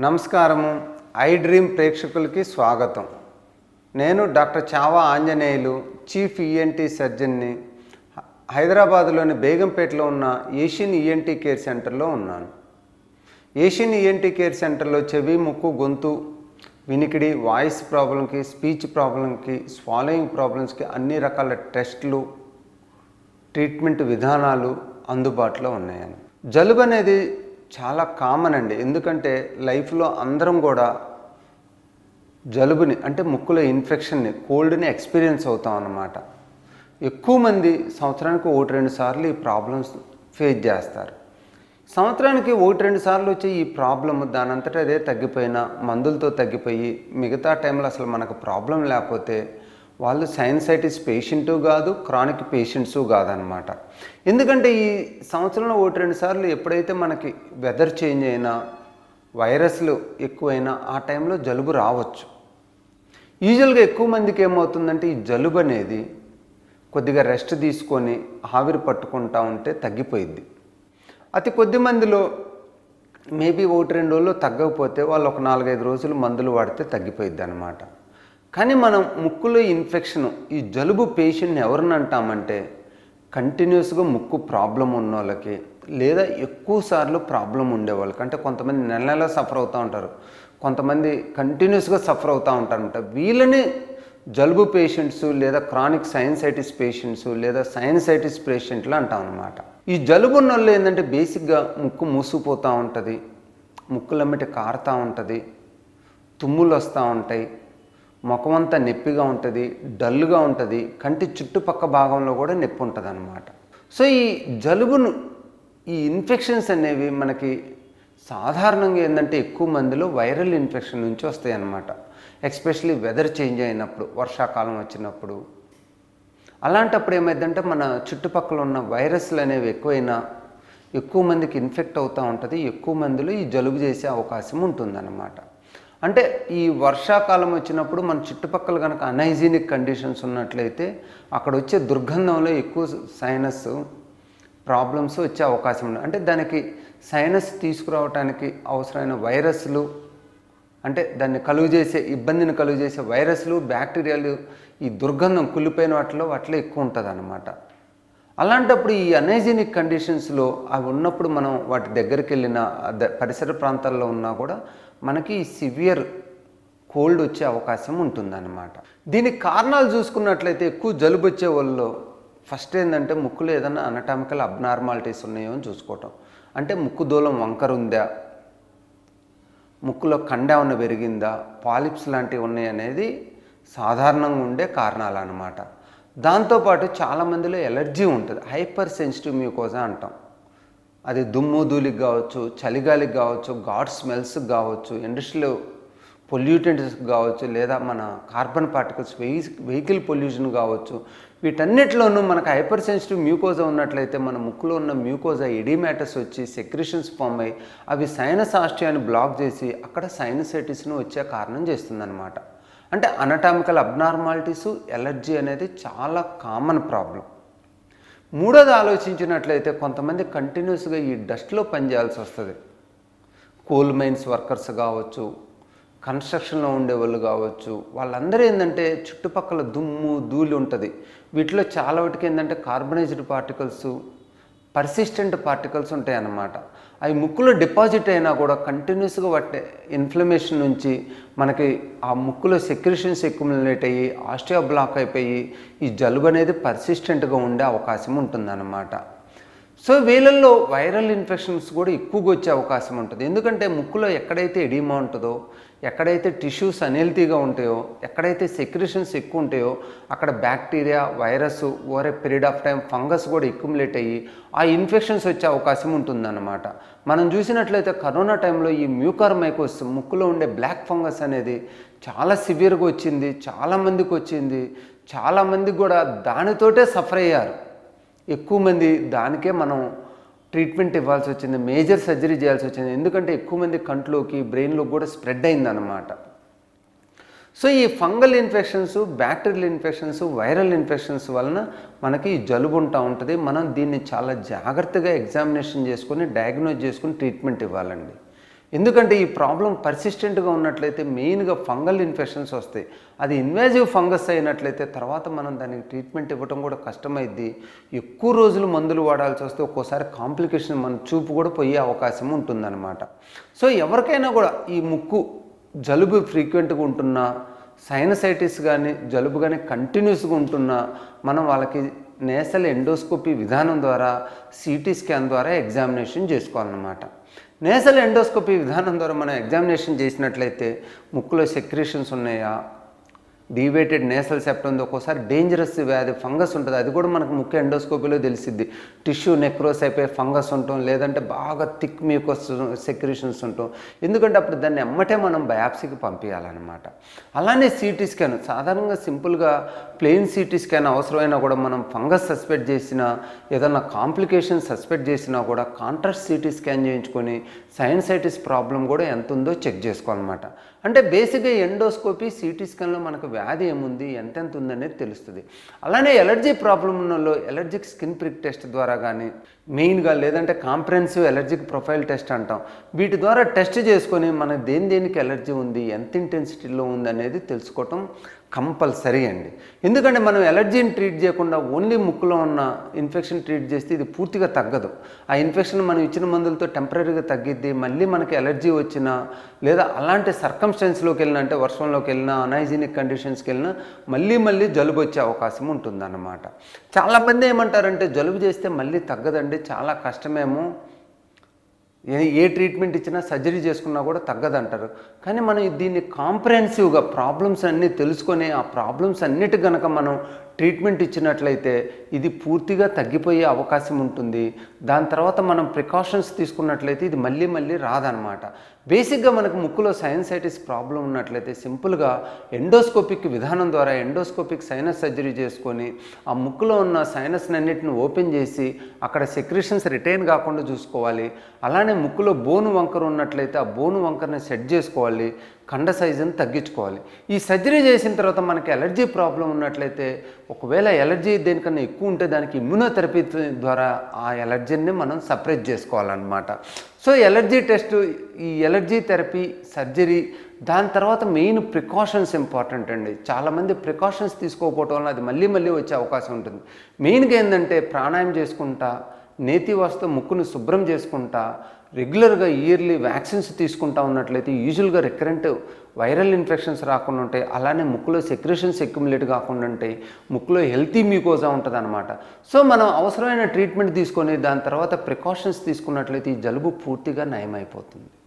నమస్కారము I dream ప్రేక్షకులకి స్వాగతం నేను డాక్టర్ చావా ఆంజనేయులు చీఫ్ ఈఎన్టీ సర్జన్ని హ- హైదరాబాద్లోని బేగంపేటలో ఉన్న ఏషియన్ ఈఎన్టీ కేర్ సెంటర్లో ఉన్నాను ఏషియన్ ఈఎన్టీ కేర్ సెంటర్లో చెవి ముక్కు గొంతు వినికిడి వాయిస్ ప్రాబ్లంకి స్పీచ్ ప్రాబ్లంకి స్వాలోయింగ్ ప్రాబ్లమ్స్కి అన్ని రకాల టెస్టులు ట్రీట్మెంట్ విధానాలు అందుబాటులో ఉన్నాయని జలుబు అనేది చాలా కామన్ అండి ఎందుకంటే లైఫ్లో అందరం కూడా జలుబుని అంటే ముక్కులో ఇన్ఫెక్షన్ని కోల్డ్ని ఎక్స్పీరియన్స్ అవుతాం అన్నమాట ఎక్కువ మంది సంవత్సరానికి ఒకటి రెండు సార్లు ఈ ప్రాబ్లమ్స్ ఫేస్ చేస్తారు సంవత్సరానికి ఒకటి రెండు సార్లు వచ్చే ఈ ప్రాబ్లమ్ దాని అంతటా అదే తగ్గిపోయినా మందులతో తగ్గిపోయి మిగతా టైంలో అసలు మనకు ప్రాబ్లం లేకపోతే వాళ్ళు సైనసైటిస్ పేషెంటు కాదు క్రానిక్ పేషెంట్సు కాదనమాట ఎందుకంటే ఈ సంవత్సరంలో ఒకటి రెండు సార్లు ఎప్పుడైతే మనకి వెదర్ చేంజ్ అయినా వైరస్లు ఎక్కువైనా ఆ టైంలో జలుబు రావచ్చు యూజువల్గా ఎక్కువ మందికి ఏమవుతుందంటే ఈ జలుబు అనేది కొద్దిగా రెస్ట్ తీసుకొని ఆవిరి పట్టుకుంటా ఉంటే తగ్గిపోయిద్ది అతి కొద్ది మందిలో మేబీ ఒకటి రెండు రోజులు తగ్గకపోతే వాళ్ళు ఒక నాలుగైదు రోజులు మందులు వాడితే తగ్గిపోయిద్ది అనమాట కానీ మనం ముక్కులో ఇన్ఫెక్షన్ ఈ జలుబు పేషెంట్ని ఎవరిని అంటామంటే కంటిన్యూస్గా ముక్కు ప్రాబ్లం ఉన్న వాళ్ళకి లేదా ఎక్కువ సార్లు ప్రాబ్లం ఉండే వాళ్ళకి అంటే కొంతమంది నెల నెల సఫర్ అవుతూ ఉంటారు కొంతమంది కంటిన్యూస్గా సఫర్ అవుతూ ఉంటారనమాట వీళ్ళని జలుబు పేషెంట్స్ లేదా క్రానిక్ సైనసైటిస్ పేషెంట్స్ లేదా సైనసైటిస్ పేషెంట్లు అంటాం అనమాట ఈ జలుబు ఉన్న వాళ్ళు ఏంటంటే బేసిక్గా ముక్కు మూసుకుపోతూ ఉంటుంది ముక్కులమ్మటి కారుతూ ఉంటుంది తుమ్ములు వస్తూ ఉంటాయి ముఖం అంతా నొప్పిగా ఉంటుంది డల్గా ఉంటుంది కంటి చుట్టుపక్క భాగంలో కూడా నొప్పి ఉంటుంది అనమాట సో ఈ జలుబును ఈ ఇన్ఫెక్షన్స్ అనేవి మనకి సాధారణంగా ఏంటంటే ఎక్కువ మందిలో వైరల్ ఇన్ఫెక్షన్ నుంచి వస్తాయి అన్నమాట ఎస్పెషలీ వెదర్ చేంజ్ అయినప్పుడు వర్షాకాలం వచ్చినప్పుడు అలాంటప్పుడు ఏమైందంటే మన చుట్టుపక్కల ఉన్న వైరస్లు అనేవి ఎక్కువైనా ఎక్కువ మందికి ఇన్ఫెక్ట్ అవుతూ ఉంటుంది ఎక్కువ మందిలో ఈ జలుబు చేసే అవకాశం ఉంటుందన్నమాట అంటే ఈ వర్షాకాలం వచ్చినప్పుడు మన చుట్టుపక్కల కనుక అనహైజీనిక్ కండిషన్స్ ఉన్నట్లయితే అక్కడ వచ్చే దుర్గంధంలో ఎక్కువ సైనస్ ప్రాబ్లమ్స్ వచ్చే అవకాశం ఉంది అంటే దానికి సైనస్ తీసుకురావడానికి అవసరమైన వైరస్లు అంటే దాన్ని కలుగు చేసే ఇబ్బందిని కలుగు చేసే వైరస్లు బ్యాక్టీరియాలు ఈ దుర్గంధం కుళ్ళిపోయిన వాటిలో వాటిలో ఎక్కువ ఉంటుంది అన్నమాట అలాంటప్పుడు ఈ అనైజీనిక్ కండిషన్స్లో అవి ఉన్నప్పుడు మనం వాటి దగ్గరికి వెళ్ళిన ద- పరిసర ప్రాంతాల్లో ఉన్నా కూడా మనకి సివియర్ కోల్డ్ వచ్చే అవకాశం ఉంటుందన్నమాట దీనికి కారణాలు చూసుకున్నట్లయితే ఎక్కువ జలుబు వచ్చే వాళ్ళు ఫస్ట్ ఏంటంటే ముక్కులో ఏదైనా అనటామికల్ అబ్నార్మాలిటీస్ ఉన్నాయో అని చూసుకోవటం అంటే ముక్కు దూలం వంకర ఉందా ముక్కులో కండ ఏమన్నా పెరిగిందా పాలిప్స్ లాంటివి ఉన్నాయి అనేది సాధారణంగా ఉండే కారణాలు అన్నమాట దాంతోపాటు చాలామందిలో ఎలర్జీ ఉంటుంది హైపర్ సెన్సిటివ్ మ్యూకోజా అంటాం అది దుమ్ము ధూళికి కావచ్చు చలిగాలికి కావచ్చు ఘాట్ స్మెల్స్కి కావచ్చు ఇండస్ట్రీలో పొల్యూటెంట్స్ కావచ్చు లేదా మన కార్బన్ పార్టికల్స్ వెహి వెహికల్ పొల్యూషన్ కావచ్చు వీటన్నిటిలోనూ మనకు హైపర్ సెన్సిటివ్ మ్యూకోజా ఉన్నట్లయితే మన ముక్కులో ఉన్న మ్యూకోజా ఎడిమాటస్ వచ్చి సెక్రిషన్స్ ఫామ్ అయ్యి అవి సైనస్ ఆస్టియాని బ్లాక్ చేసి అక్కడ సైనసైటిస్ను వచ్చే కారణం చేస్తుందన్నమాట అంటే అనటామికల్ అబ్నార్మాలిటీసు ఎలర్జీ అనేది చాలా కామన్ ప్రాబ్లం మూడోది ఆలోచించినట్లయితే కొంతమంది కంటిన్యూస్గా ఈ డస్ట్లో పనిచేయాల్సి వస్తుంది కోల్ మైన్స్ వర్కర్స్ కావచ్చు కన్స్ట్రక్షన్లో ఉండే వాళ్ళు కావచ్చు వాళ్ళందరూ ఏంటంటే చుట్టుపక్కల దుమ్ము ధూళి ఉంటుంది వీటిలో చాలా వాటికి ఏంటంటే కార్బనైజ్డ్ పార్టికల్స్ పర్సిస్టెంట్ పార్టికల్స్ ఉంటాయి అన్నమాట అవి ముక్కులో డిపాజిట్ అయినా కూడా కంటిన్యూస్గా వాటి ఇన్ఫ్లమేషన్ నుంచి మనకి ఆ ముక్కులో సెక్రిషన్స్ ఎక్యుములేట్ అయ్యి ఆస్టియా బ్లాక్ అయిపోయి ఈ జలుబు అనేది పర్సిస్టెంట్గా ఉండే అవకాశం ఉంటుందన్నమాట సో వీళ్ళల్లో వైరల్ ఇన్ఫెక్షన్స్ కూడా ఎక్కువగా వచ్చే అవకాశం ఉంటుంది ఎందుకంటే ముక్కులో ఎక్కడైతే ఎడిమా ఉంటుందో ఎక్కడైతే టిష్యూస్ అనెల్తీగా ఉంటాయో ఎక్కడైతే సెక్రిషన్స్ ఎక్కువ ఉంటాయో అక్కడ bacteria virus over a period of time fungus కూడా ఎక్యుములేట్ అయ్యి ఆ ఇన్ఫెక్షన్స్ వచ్చే అవకాశం ఉంటుందన్నమాట మనం చూసినట్లయితే కరోనా టైంలో ఈ మ్యూకర్ మైకోస్ ముక్కులో ఉండే బ్లాక్ ఫంగస్ అనేది చాలా సివియర్గా వచ్చింది చాలామందికి వచ్చింది చాలామందికి కూడా దానితోటే సఫర్ అయ్యారు ఎక్కువ మంది దానికే మనం ట్రీట్మెంట్ ఇవ్వాల్సి వచ్చింది మేజర్ సర్జరీ చేయాల్సి వచ్చింది ఎందుకంటే ఎక్కువ మంది కంట్లోకి బ్రెయిన్లోకి కూడా స్ప్రెడ్ అయిందన్నమాట సో ఈ fungal infections bacterial infections viral infections వలన మనకి ఈ జలుబు ఉంటా ఉంటుంది మనం దీన్ని చాలా జాగ్రత్తగా ఎగ్జామినేషన్ చేసుకొని డయాగ్నోజ్ చేసుకుని ట్రీట్మెంట్ ఇవ్వాలండి ఎందుకంటే ఈ ప్రాబ్లం పర్సిస్టెంట్గా ఉన్నట్లయితే మెయిన్గా ఫంగల్ ఇన్ఫెక్షన్స్ వస్తాయి అది ఇన్వేజివ్ ఫంగస్ అయినట్లయితే తర్వాత మనం దానికి ట్రీట్మెంట్ ఇవ్వడం కూడా కష్టమైద్ది ఎక్కువ రోజులు మందులు వాడాల్సి వస్తే ఒక్కోసారి కాంప్లికేషన్ మన చూపు కూడా పోయే అవకాశం ఉంటుందన్నమాట సో ఎవరికైనా కూడా ఈ ముక్కు జలుబు ఫ్రీక్వెంట్గా ఉంటున్నా సైనసైటిస్ కానీ జలుబు కానీ కంటిన్యూస్గా ఉంటున్నా మనం వాళ్ళకి నేసల్ ఎండోస్కోపీ విధానం ద్వారా సిటీ స్కాన్ ద్వారా ఎగ్జామినేషన్ చేసుకోవాలన్నమాట నేసల్ ఎండోస్కోపీ విధానం ద్వారా మనం ఎగ్జామినేషన్ చేసినట్లయితే ముక్కులో సెక్రేషన్స్ ఉన్నాయా డీవేటెడ్ నేసల్ సెప్ట్ ఉంది ఒక్కోసారి డేంజరస్ వ్యాధి ఫంగస్ ఉంటుంది అది కూడా మనకు ముఖ్య ఎండోస్కోపీలో తెలిసిద్ది టిష్యూ నెక్రోస్ అయిపోయి ఫంగస్ ఉంటాం లేదంటే బాగా థిక్ మ్యూకస్ సెక్రేషన్స్ ఉంటాం ఎందుకంటే అప్పుడు దాన్ని ఎమ్మటే మనం బయాప్సీకి పంపించాలన్నమాట అలానే సిటీ స్కాన్ సాధారణంగా సింపుల్గా ప్లెయిన్ సిటీ స్కాన్ అవసరమైనా కూడా మనం ఫంగస్ సస్పెక్ట్ చేసినా ఏదన్నా కాంప్లికేషన్ సస్పెక్ట్ చేసినా కూడా కాంట్రాస్ట్ సిటీ స్కాన్ చేయించుకొని సైనసైటిస్ ప్రాబ్లం కూడా ఎంత ఉందో చెక్ చేసుకోవాలన్నమాట అంటే బేసిక్గా ఎండోస్కోపీ సిటీ స్కాన్లో మనకు వ్యాధి ఏముంది ఎంతెంత ఉందనేది తెలుస్తుంది అలానే ఎలర్జీ ప్రాబ్లం ఉన్నలో ఎలర్జిక్ స్కిన్ ప్రిక్ టెస్ట్ ద్వారా కానీ మెయిన్గా లేదంటే కాంప్రహెన్సివ్ ఎలర్జిక్ ప్రొఫైల్ టెస్ట్ అంటాం వీటి ద్వారా టెస్ట్ చేసుకొని మన దేని దేనికి ఎలర్జీ ఉంది ఎంత ఇంటెన్సిటీలో ఉంది అనేది తెలుసుకోవటం కంపల్సరీ అండి ఎందుకంటే మనం ఎలర్జీని ట్రీట్ చేయకుండా ఓన్లీ ముక్కులో ఉన్న ఇన్ఫెక్షన్ ట్రీట్ చేస్తే ఇది పూర్తిగా తగ్గదు ఆ ఇన్ఫెక్షన్ మనం ఇచ్చిన మందులతో టెంపరీగా తగ్గిద్ది మళ్ళీ మనకి ఎలర్జీ వచ్చినా లేదా అలాంటి సర్కమ్స్టెన్స్లోకి వెళ్ళినా అంటే వర్షంలోకి వెళ్ళినా అనైజీనిక్ కండిషన్స్కి వెళ్ళినా మళ్ళీ మళ్ళీ జలుబు వచ్చే అవకాశం ఉంటుందన్నమాట చాలామంది ఏమంటారంటే జలుబు చేస్తే మళ్ళీ తగ్గదండి చాలా కష్టమేమో ఏ ఏ ట్రీట్మెంట్ ఇచ్చినా సర్జరీ చేసుకున్నా కూడా తగ్గదంటారు కానీ మనం దీన్ని కాంప్రహెన్సివ్గా ప్రాబ్లమ్స్ అన్నీ తెలుసుకొని ఆ ప్రాబ్లమ్స్ అన్నిటి గనక మనం ట్రీట్మెంట్ ఇచ్చినట్లయితే ఇది పూర్తిగా తగ్గిపోయే అవకాశం ఉంటుంది దాని తర్వాత మనం ప్రికాషన్స్ తీసుకున్నట్లయితే ఇది మళ్ళీ మళ్ళీ రాదనమాట బేసిక్గా మనకు ముక్కులో సైనసైటిస్ ప్రాబ్లం ఉన్నట్లయితే సింపుల్గా ఎండోస్కోపిక్ విధానం ద్వారా ఎండోస్కోపిక్ సైనస్ సర్జరీ చేసుకొని ఆ ముక్కులో ఉన్న సైనస్ అన్నిటిని ఓపెన్ చేసి అక్కడ సెక్రేషన్స్ రిటైన్ కాకుండా చూసుకోవాలి అలానే ముక్కులో బోను వంకర ఉన్నట్లయితే ఆ బోను వంకరని సెట్ చేసుకోవాలి కండ సైజుని తగ్గించుకోవాలి ఈ సర్జరీ చేసిన తర్వాత మనకి ఎలర్జీ ప్రాబ్లం ఉన్నట్లయితే ఒకవేళ ఎలర్జీ దేనికన్నా ఎక్కువ ఉంటే దానికి ఇమ్యూనోథెరపీ ద్వారా ఆ ఎలర్జీని మనం సపరేట్ చేసుకోవాలన్నమాట సో ఎలర్జీ టెస్ట్ ఈ ఎలర్జీ థెరపీ సర్జరీ దాని తర్వాత మెయిన్ ప్రికాషన్స్ ఇంపార్టెంట్ అండి చాలామంది ప్రికాషన్స్ తీసుకోకపోవటం వల్ల అది మళ్ళీ మళ్ళీ వచ్చే అవకాశం ఉంటుంది మెయిన్గా ఏంటంటే ప్రాణాయామం చేసుకుంటా నేతి వస్తూ ముక్కును శుభ్రం చేసుకుంటా రెగ్యులర్గా ఇయర్లీ వ్యాక్సిన్స్ తీసుకుంటా ఉన్నట్లయితే యూజువల్గా రికరెంట్ వైరల్ ఇన్ఫెక్షన్స్ రాకుండా ఉంటాయి అలానే ముక్కులో సెక్రేషన్స్ ఎక్యుములేట్ కాకుండా ఉంటాయి ముక్కులో హెల్తీ మ్యూకోజా ఉంటుంది అనమాట సో మనం అవసరమైన ట్రీట్మెంట్ తీసుకొని దాని తర్వాత ప్రికాషన్స్ తీసుకున్నట్లయితే ఈ జలుబు పూర్తిగా నయమైపోతుంది